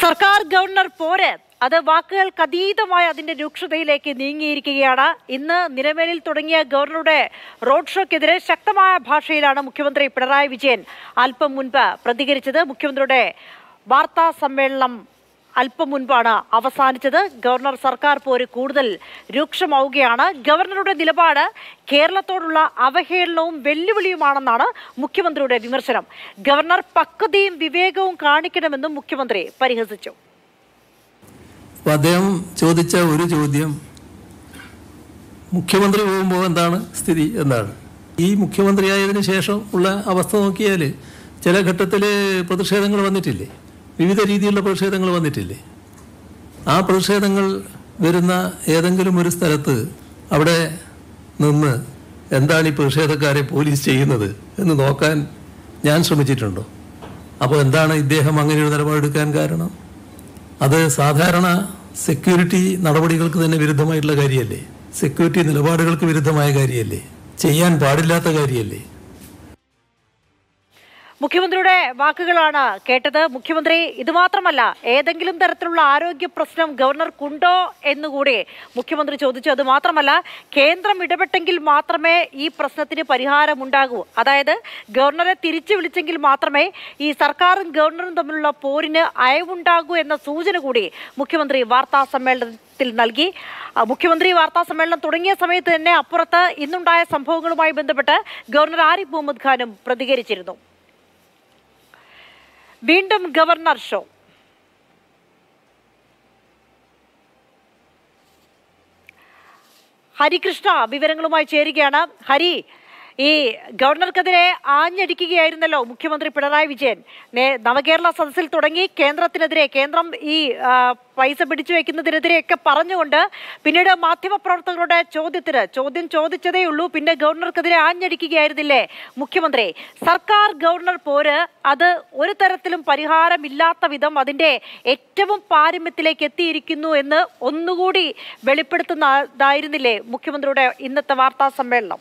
സർക്കാർ ഗവർണർ പോര് അത് വാക്കുകൾക്ക് അതീതമായ അതിന്റെ രൂക്ഷതയിലേക്ക് നീങ്ങിയിരിക്കുകയാണ് ഇന്ന് നിലമേലിൽ തുടങ്ങിയ ഗവർണറുടെ റോഡ് ഷോക്കെതിരെ ശക്തമായ ഭാഷയിലാണ് മുഖ്യമന്ത്രി പിണറായി വിജയൻ അല്പം മുൻപ് പ്രതികരിച്ചത് മുഖ്യമന്ത്രിയുടെ വാർത്താ സമ്മേളനം അല്പം മുൻപാണ് അവസാനിച്ചത് ഗവർണർ സർക്കാർ പോര് കൂടുതൽ രൂക്ഷമാവുകയാണ് ഗവർണറുടെ നിലപാട് കേരളത്തോടുള്ള അവഹേളനവും വെല്ലുവിളിയുമാണെന്നാണ് മുഖ്യമന്ത്രിയുടെ വിമർശനം ഗവർണർ പക്വതയും വിവേകവും കാണിക്കണമെന്നും മുഖ്യമന്ത്രി പരിഹസിച്ചു അപ്പോൾ അദ്ദേഹം ചോദിച്ച ഒരു ചോദ്യം മുഖ്യമന്ത്രി പോകുമ്പോൾ എന്താണ് സ്ഥിതി എന്നാണ് ഈ മുഖ്യമന്ത്രിയായതിനു ശേഷം ഉള്ള അവസ്ഥ നോക്കിയാൽ ചില ഘട്ടത്തിൽ പ്രതിഷേധങ്ങൾ വന്നിട്ടില്ലേ വിവിധ രീതിയിലുള്ള പ്രതിഷേധങ്ങൾ വന്നിട്ടില്ലേ ആ പ്രതിഷേധങ്ങൾ വരുന്ന ഏതെങ്കിലും ഒരു സ്ഥലത്ത് അവിടെ നിന്ന് എന്താണ് ഈ പ്രതിഷേധക്കാരെ പോലീസ് ചെയ്യുന്നത് എന്ന് നോക്കാൻ ഞാൻ ശ്രമിച്ചിട്ടുണ്ടോ അപ്പോൾ എന്താണ് ഇദ്ദേഹം അങ്ങനെ ഒരു നിലപാടെടുക്കാൻ കാരണം അത് സാധാരണ സെക്യൂരിറ്റി നടപടികൾക്ക് തന്നെ വിരുദ്ധമായിട്ടുള്ള കാര്യമല്ലേ സെക്യൂരിറ്റി നിലപാടുകൾക്ക് വിരുദ്ധമായ കാര്യമല്ലേ ചെയ്യാൻ പാടില്ലാത്ത കാര്യമല്ലേ മുഖ്യമന്ത്രിയുടെ വാക്കുകളാണ് കേട്ടത് മുഖ്യമന്ത്രി ഇത് മാത്രമല്ല ഏതെങ്കിലും തരത്തിലുള്ള ആരോഗ്യ പ്രശ്നം ഗവർണർക്കുണ്ടോ എന്നുകൂടി മുഖ്യമന്ത്രി ചോദിച്ചു അത് മാത്രമല്ല കേന്ദ്രം ഇടപെട്ടെങ്കിൽ മാത്രമേ ഈ പ്രശ്നത്തിന് പരിഹാരമുണ്ടാകൂ അതായത് ഗവർണറെ തിരിച്ചു വിളിച്ചെങ്കിൽ മാത്രമേ ഈ സർക്കാരും ഗവർണറും തമ്മിലുള്ള പോരിന് അയവുണ്ടാകൂ എന്ന സൂചന കൂടി മുഖ്യമന്ത്രി വാർത്താ സമ്മേളനത്തിൽ നൽകി ആ, മുഖ്യമന്ത്രി വാർത്താ സമ്മേളനം തുടങ്ങിയ സമയത്ത് തന്നെ അപ്പുറത്ത് ഇന്നുണ്ടായ സംഭവങ്ങളുമായി ബന്ധപ്പെട്ട് ഗവർണർ ആരിഫ് മുഹമ്മദ് ഖാനും പ്രതികരിച്ചിരുന്നു വീണ്ടും ഗവർണർ ഷോ ഹരികൃഷ്ണ വിവരങ്ങളുമായി ചേരുകയാണ് ഹരി ഈ ഗവർണർക്കെതിരെ ആഞ്ഞടിക്കുകയായിരുന്നല്ലോ മുഖ്യമന്ത്രി പിണറായി വിജയൻ നേ- നവകേരള സദസ്സിൽ തുടങ്ങി കേന്ദ്രത്തിനെതിരെ കേന്ദ്രം ഈ ആ, പൈസ പിടിച്ചു വെക്കുന്നതിനെതിരെയൊക്കെ പറഞ്ഞുകൊണ്ട് പിന്നീട് മാധ്യമപ്രവർത്തകരുടെ ചോദ്യത്തിന് ചോദ്യം ചോദിച്ചതേ ഉള്ളൂ പിന്നെ ഗവർണർക്കെതിരെ ആഞ്ഞടിക്കുകയായിരുന്നില്ലേ മുഖ്യമന്ത്രി സർക്കാർ ഗവർണർ പോര് അത് ഒരു തരത്തിലും പരിഹാരമില്ലാത്ത വിധം അതിന്റെ ഏറ്റവും പാരമ്യത്തിലേക്ക് എത്തിയിരിക്കുന്നു എന്ന് ഒന്നുകൂടി വെളിപ്പെടുത്തുന്നതായിരുന്നില്ലേ മുഖ്യമന്ത്രിയുടെ ഇന്നത്തെ വാർത്താ സമ്മേളനം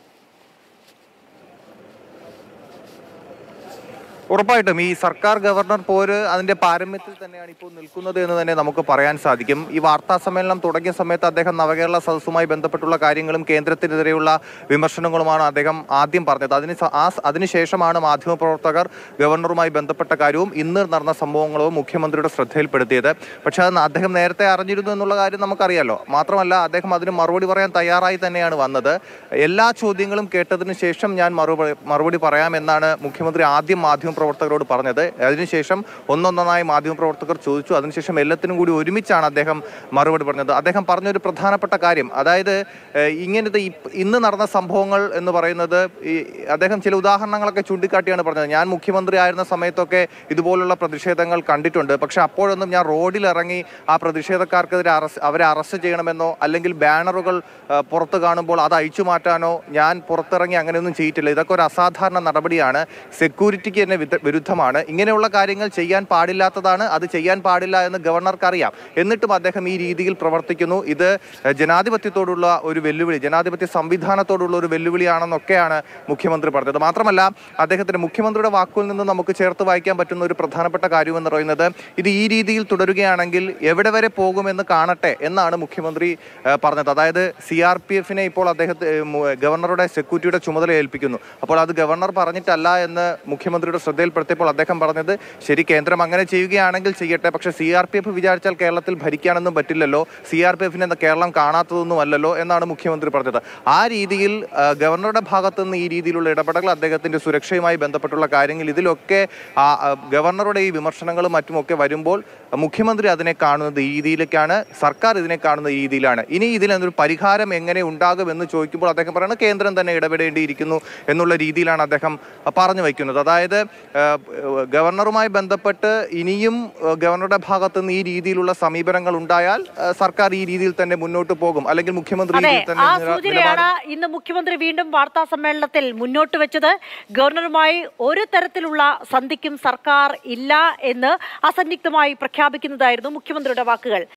ഉറപ്പായിട്ടും ഈ സർക്കാർ ഗവർണർ പോര് അതിന്റെ പാരമ്യത്തിൽ തന്നെയാണ് ഇപ്പോൾ നിൽക്കുന്നത് എന്ന് തന്നെ നമുക്ക് പറയാൻ സാധിക്കും ഈ വാർത്താ സമ്മേളനം തുടങ്ങിയ സമയത്ത് അദ്ദേഹം നവകേരള സദസ്സുമായി ബന്ധപ്പെട്ടുള്ള കാര്യങ്ങളും കേന്ദ്രത്തിനെതിരെയുള്ള വിമർശനങ്ങളുമാണ് അദ്ദേഹം ആദ്യം പറഞ്ഞത് അതിന് സ- ആ സ- അതിനുശേഷമാണ് മാധ്യമപ്രവർത്തകർ ഗവർണറുമായി ബന്ധപ്പെട്ട കാര്യവും ഇന്ന് നടന്ന സംഭവങ്ങളും മുഖ്യമന്ത്രിയുടെ ശ്രദ്ധയിൽപ്പെടുത്തിയത് പക്ഷേ അത് അദ്ദേഹം നേരത്തെ അറിഞ്ഞിരുന്നു എന്നുള്ള കാര്യം നമുക്കറിയാലോ മാത്രമല്ല അദ്ദേഹം അതിന് മറുപടി പറയാൻ തയ്യാറായി തന്നെയാണ് വന്നത് എല്ലാ ചോദ്യങ്ങളും കേട്ടതിന് ശേഷം ഞാൻ മറുപടി മറുപടി പറയാമെന്നാണ് മുഖ്യമന്ത്രി ആദ്യം മാധ്യമപ്രവർത്തകരോട് പറഞ്ഞത് അതിനുശേഷം ഒന്നൊന്നായി മാധ്യമപ്രവർത്തകർ ചോദിച്ചു അതിനുശേഷം എല്ലാത്തിനും കൂടി ഒരുമിച്ചാണ് അദ്ദേഹം മറുപടി പറഞ്ഞത് അദ്ദേഹം പറഞ്ഞൊരു പ്രധാനപ്പെട്ട കാര്യം അതായത് ഏഹ്, ഇങ്ങനത്തെ ഇപ്പ- ഇന്ന് നടന്ന സംഭവങ്ങൾ എന്ന് പറയുന്നത് ഈ അദ്ദേഹം ചില ഉദാഹരണങ്ങളൊക്കെ ചൂണ്ടിക്കാട്ടിയാണ് പറഞ്ഞത് ഞാൻ മുഖ്യമന്ത്രി ആയിരുന്ന സമയത്തൊക്കെ ഇതുപോലുള്ള പ്രതിഷേധങ്ങൾ കണ്ടിട്ടുണ്ട് പക്ഷെ അപ്പോഴൊന്നും ഞാൻ റോഡിൽ ഇറങ്ങി ആ പ്രതിഷേധക്കാർക്കെതിരെ അറസ്റ്റ് അവരെ അറസ്റ്റ് ചെയ്യണമെന്നോ അല്ലെങ്കിൽ ബാനറുകൾ ആ, പുറത്ത് കാണുമ്പോൾ അത് അഴിച്ചു മാറ്റാനോ ഞാൻ പുറത്തിറങ്ങി അങ്ങനെയൊന്നും ചെയ്തിട്ടില്ല ഇതൊക്കെ ഒരു അസാധാരണ നടപടിയാണ് സെക്യൂരിറ്റിക്ക് തന്നെ വിത- വിരുദ്ധമാണ് ഇങ്ങനെയുള്ള കാര്യങ്ങൾ ചെയ്യാൻ പാടില്ലാത്തതാണ് അത് ചെയ്യാൻ പാടില്ല എന്ന് ഗവർണർക്ക് അറിയാം എന്നിട്ടും അദ്ദേഹം ഈ രീതിയിൽ പ്രവർത്തിക്കുന്നു ഇത് ജനാധിപത്യത്തോടുള്ള ഒരു വെല്ലുവിളി ജനാധിപത്യ സംവിധാനത്തോടുള്ള ഒരു വെല്ലുവിളിയാണെന്നൊക്കെയാണ് മുഖ്യമന്ത്രി പറഞ്ഞത് മാത്രമല്ല അദ്ദേഹത്തിന് മുഖ്യമന്ത്രിയുടെ വാക്കുകളിൽ നിന്ന് നമുക്ക് ചേർത്ത് വായിക്കാൻ പറ്റുന്ന ഒരു പ്രധാനപ്പെട്ട കാര്യം എന്ന് പറയുന്നത് ഇത് ഈ രീതിയിൽ തുടരുകയാണെങ്കിൽ എവിടെ വരെ പോകുമെന്ന് കാണട്ടെ എന്നാണ് മുഖ്യമന്ത്രി ഏഹ്, പറഞ്ഞത് അതായത് സി ആർ പി എഫിനെ ഇപ്പോൾ അദ്ദേഹത്തെ ഏഹ്, മു- ഗവർണറുടെ സെക്യൂരിറ്റിയുടെ ചുമതല ഏൽപ്പിക്കുന്നു അപ്പോൾ അത് ഗവർണർ പറഞ്ഞിട്ടല്ല എന്ന് മുഖ്യമന്ത്രിയുടെ ശ്രദ്ധയിൽപ്പെടുത്തിയപ്പോൾ അദ്ദേഹം പറഞ്ഞത് ശരി കേന്ദ്രം അങ്ങനെ ചെയ്യുകയാണെങ്കിൽ ചെയ്യട്ടെ പക്ഷേ സി ആർ പി എഫ് വിചാരിച്ചാൽ കേരളത്തിൽ ഭരിക്കാനൊന്നും പറ്റില്ലല്ലോ സി ആർ പി എഫിനെ കേരളം കാണാത്തതൊന്നും അല്ലല്ലോ എന്നാണ് മുഖ്യമന്ത്രി പറഞ്ഞത് ആ രീതിയിൽ ആ, ഗവർണറുടെ ഭാഗത്ത് നിന്ന് ഈ രീതിയിലുള്ള ഇടപെടൽ അദ്ദേഹത്തിന്റെ സുരക്ഷയുമായി ബന്ധപ്പെട്ടുള്ള കാര്യങ്ങൾ ഇതിലൊക്കെ ആ, ആ, ഗവർണറുടെ ഈ വിമർശനങ്ങളും മറ്റുമൊക്കെ വരുമ്പോൾ മുഖ്യമന്ത്രി അതിനെ കാണുന്നത് ഈ രീതിയിലേക്കാണ് സർക്കാർ ഇതിനെ കാണുന്ന ഈ രീതിയിലാണ് ഇനി ഇതിനൊരു പരിഹാരം എങ്ങനെ ഉണ്ടാകും എന്ന് ചോദിക്കുമ്പോൾ അദ്ദേഹം പറയുന്നത് കേന്ദ്രം തന്നെ ഇടപെടേണ്ടിയിരിക്കുന്നു എന്നുള്ള രീതിയിലാണ് അദ്ദേഹം പറഞ്ഞു വയ്ക്കുന്നത് അതായത് ആ, ഗവർണറുമായി ബന്ധപ്പെട്ട് ഇനിയും ആ, ഗവർണറുടെ ഭാഗത്ത് നിന്ന് ഈ രീതിയിലുള്ള സമീപനങ്ങൾ ഉണ്ടായാൽ ആ, സർക്കാർ ഈ രീതിയിൽ തന്നെ മുന്നോട്ട് പോകും അല്ലെങ്കിൽ മുഖ്യമന്ത്രി ഈ അതെ രീതിയിൽ തന്നെ ആ നില- സൂചനയാണ് ഇന്ന് മുഖ്യമന്ത്രി വീണ്ടും വാർത്താ സമ്മേളനത്തിൽ മുന്നോട്ട് വെച്ചത് ഗവർണറുമായി ഒരു തരത്തിലുള്ള സന്ധിക്കും സർക്കാർ ഇല്ല എന്ന് അസന്നിഗ്ധമായി പ്രഖ്യാപിക്കുന്നതായിരുന്നു മുഖ്യമന്ത്രിയുടെ വാക്കുകൾ